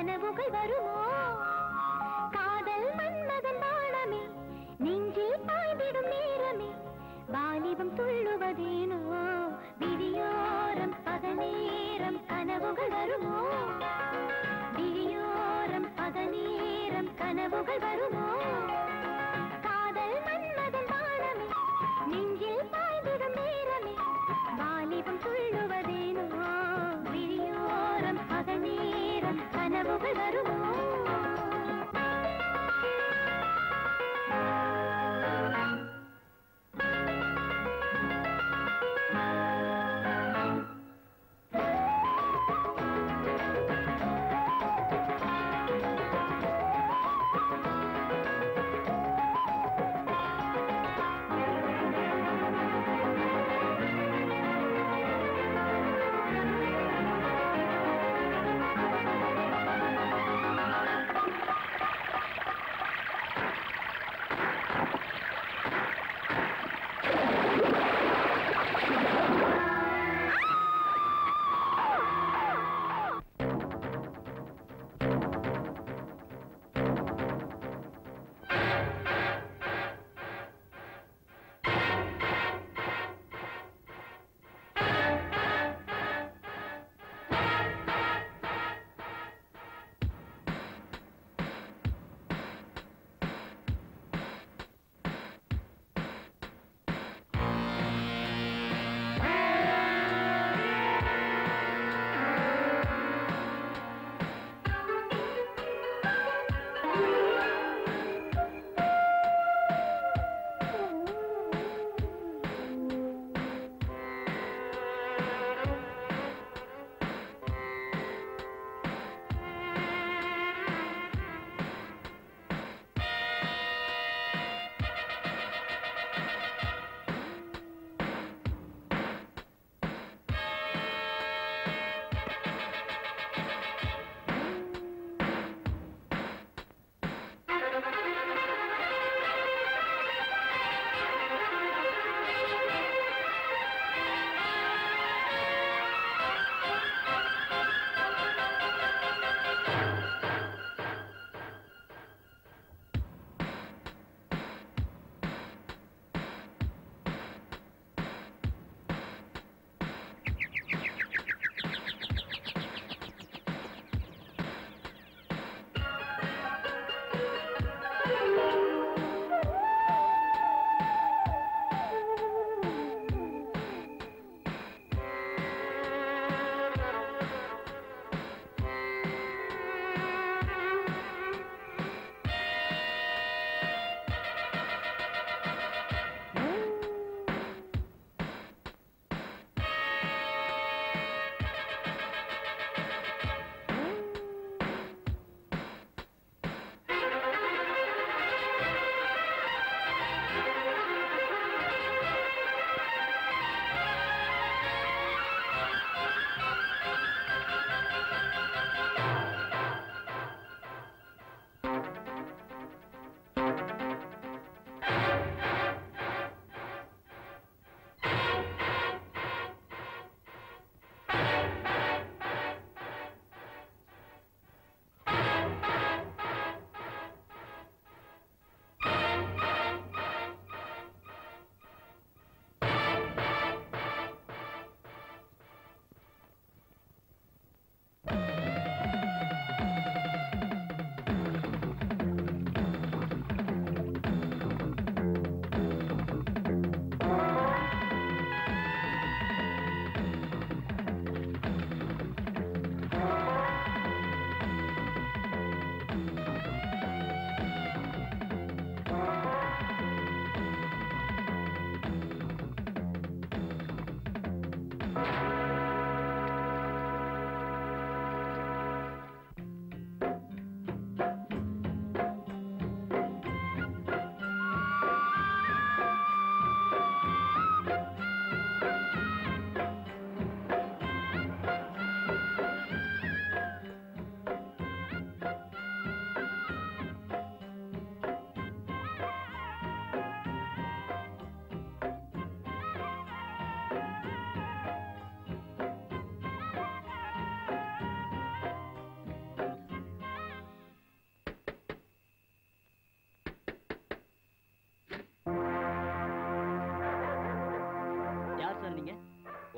கனவுகள் வருமோ காதல் மன்மதன் வாழமே நெஞ்சில் பாய்ந்திடும் நேரமே வாலிபம் துள்ளுவதேனோ விழியோரம் பகநேரம் கனவுகள் வருமோ விழியோரம் பகநேரம் கனவுகள் வருமோ காதல் மன்மதன் வாழமே நெஞ்சில் பாய்ந்திடும் நேரமே வாலிபம் துள்ளுவதேனோ விழியோரம் பகநேரம் கனவுகள் வருமோ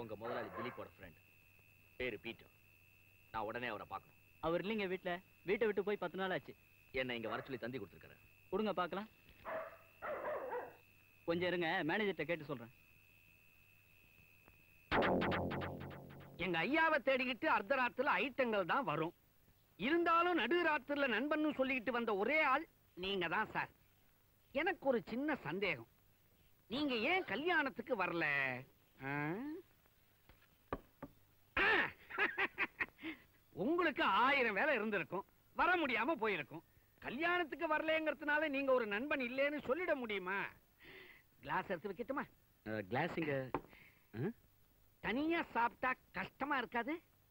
உங்க முதலாளி திலீப்போட ஃப்ரெண்ட் பேரு பீட்டர் நான் உடனே அவரை பார்க்கணும் அவர் இல்லைங்க வீட்ல வீட்டை விட்டு போய் பத்து நாள் ஆச்சு என்னை இங்க வர சொல்லி தந்தி கொடுத்துருக்காரு கொடுங்க பார்க்கலாம் கொஞ்சம் இருங்க மேனேஜர்கிட்ட கேட்டு சொல்றேன் எங்க ஐயாவை தேடிக்கிட்டு அர்த்தராத்திரில ஐட்டங்கள் தான் வரும் இருந்தாலும் நடுராத்திரில நண்பன்னு சொல்லிக்கிட்டு வந்த ஒரே ஆள் நீங்க தான் சார் எனக்கு ஒரு சின்ன சந்தேகம் நீங்க ஏன் கல்யாணத்துக்கு வரல ஆ? ஆ! உங்களுக்கு ஆயிரம் வேலை இருந்திருக்கும் வர முடியாம போயிருக்கும் கல்யாணத்துக்கு வரலங்கிறதுனால நீங்க ஒரு நண்பன் இல்லைன்னு சொல்லிட முடியுமா கிளாஸ் எடுத்து வைக்கட்டுமா கிளாஸ் இங்க தனியா சாப்பிட்டா கஷ்டமா இருக்காது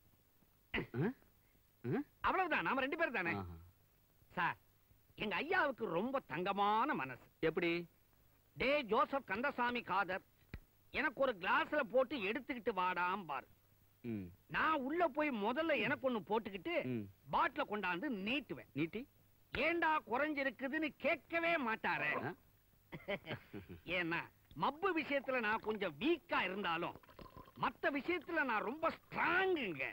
அவ்வளவுதான் நாம ரெண்டு பேரும் தானே சார் எங்க ஐயாவுக்கு ரொம்ப தங்கமான மனசு எப்படி டே ஜோசப் கந்தசாமி காதர் எனக்கு ஒரு கிளாஸ்ல போட்டு எடுத்துக்கிட்டு வாடாம் பாரு ம், நான் உள்ள போய் முதல்ல எனக்கு ஒண்ணு போட்டுக்கிட்டு ம். பாட்டில கொண்டாந்து நீட்டுவேன் நீட்டி ஏண்டா குறைஞ்சிருக்குதுன்னு கேட்கவே மாட்டாரே ஆ? ஏன்னா மப்பு விஷயத்துல நான் கொஞ்சம் வீக்கா இருந்தாலும் மத்த விஷயத்துல நான் ரொம்ப ஸ்ட்ராங்குங்க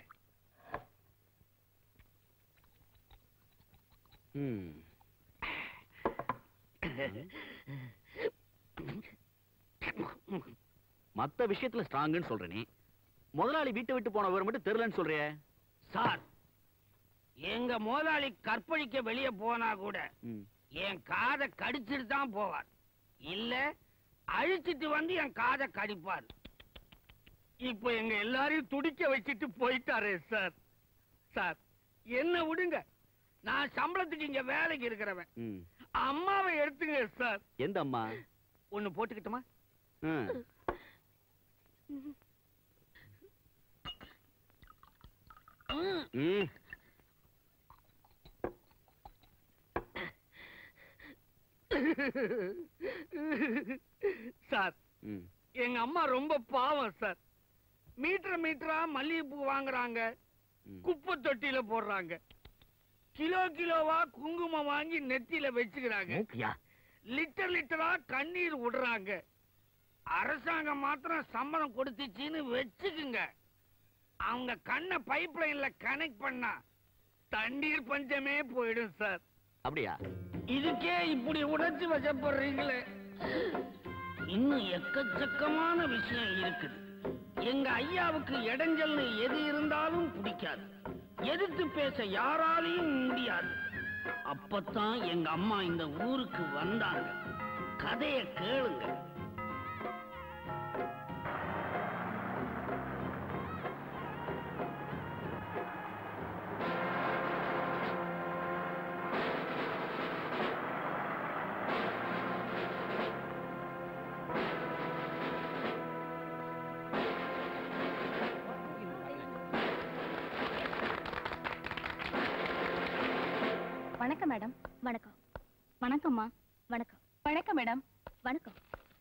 ம். மத்த விஷயத்துல ஸ்ட்ராங்குன்னு சொல்ற நீ முதலாளி வீட்டை விட்டு போன விவரம் மட்டும் தெரியலன்னு சொல்றியே சார் எங்க முதலாளி கற்பழிக்க வெளியே போனா கூட ம். என் காதை கடிச்சிட்டு தான் போவார் இல்ல அழிச்சிட்டு வந்து என் காதை கடிப்பார் இப்போ எங்க எல்லாரையும் துடிக்க வச்சிட்டு போயிட்டாரே சார் சார் என்ன விடுங்க நான் சம்பளத்துக்கு இங்க வேலைக்கு இருக்கிறவன் ம். அம்மாவை எடுத்துங்க சார் எந்த அம்மா ஒண்ணு போட்டுக்கிட்டுமா ம். ம். சார் ம். எங்க அம்மா ரொம்ப பாவம் சார் மீட்டர் மீட்டரா மல்லிகைப்பூ வாங்குறாங்க ம். குப்பை தொட்டியில போடுறாங்க கிலோ கிலோவா குங்குமம் வாங்கி நெத்தியில வச்சுக்கிறாங்க லிட்டர் லிட்டரா கண்ணீர் விடுறாங்க அரசாங்கம் மாத்திரம் சம்பளம் கொடுத்துச்சின்னு வச்சுக்குங்க அவங்க கண்ணை பைப் லைன்ல கனெக்ட் பண்ணா தண்ணீர் பஞ்சமே போயிடும் சார் அப்படியா இதுக்கே இப்படி உடைச்சு வசப்படுறீங்களே இன்னும் எக்கச்சக்கமான விஷயம் இருக்குது எங்க ஐயாவுக்கு இடைஞ்சல்னு எது இருந்தாலும் பிடிக்காது எதிர்த்து பேச யாராலையும் முடியாது அப்பத்தான் எங்க அம்மா இந்த ஊருக்கு வந்தாங்க கதைய கேளுங்க வணக்கம் மேடம் வணக்கம் வணக்கம்மா வணக்கம் வணக்கம் மேடம் வணக்கம்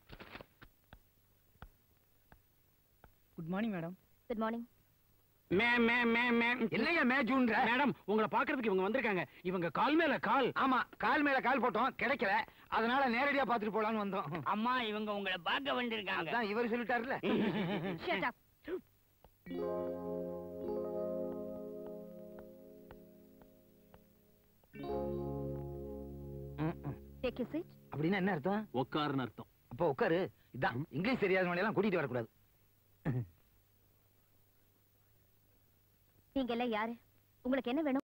good morning madam good morning மே மே மே மே என்னையா மேஜூன்ற மேடம் உங்களை பாக்குறதுக்கு இவங்க வந்திருக்காங்க இவங்க கால் மேல கால் ஆமா கால் மேல கால் போட்டோம் கிடைக்கல அதனால நேரடியா பாத்துட்டு போலான்னு வந்தோம் அம்மா இவங்க உங்களை பார்க்க வந்திருக்காங்க அதான் இவர் சொல்லிட்டாருல ஷட் அப் ம், ம். டேக் யூ சீட் அப்படின்னா என்ன அர்த்தம் உக்காருன்னு அர்த்தம் அப்போ உட்காரு இதான் இங்கிலீஷ் தெரியாதவங்களை எல்லாம் கூட்டிட்டு வரக்கூடாது நீங்க எல்லாம் யாரு உங்களுக்கு என்ன வேணும்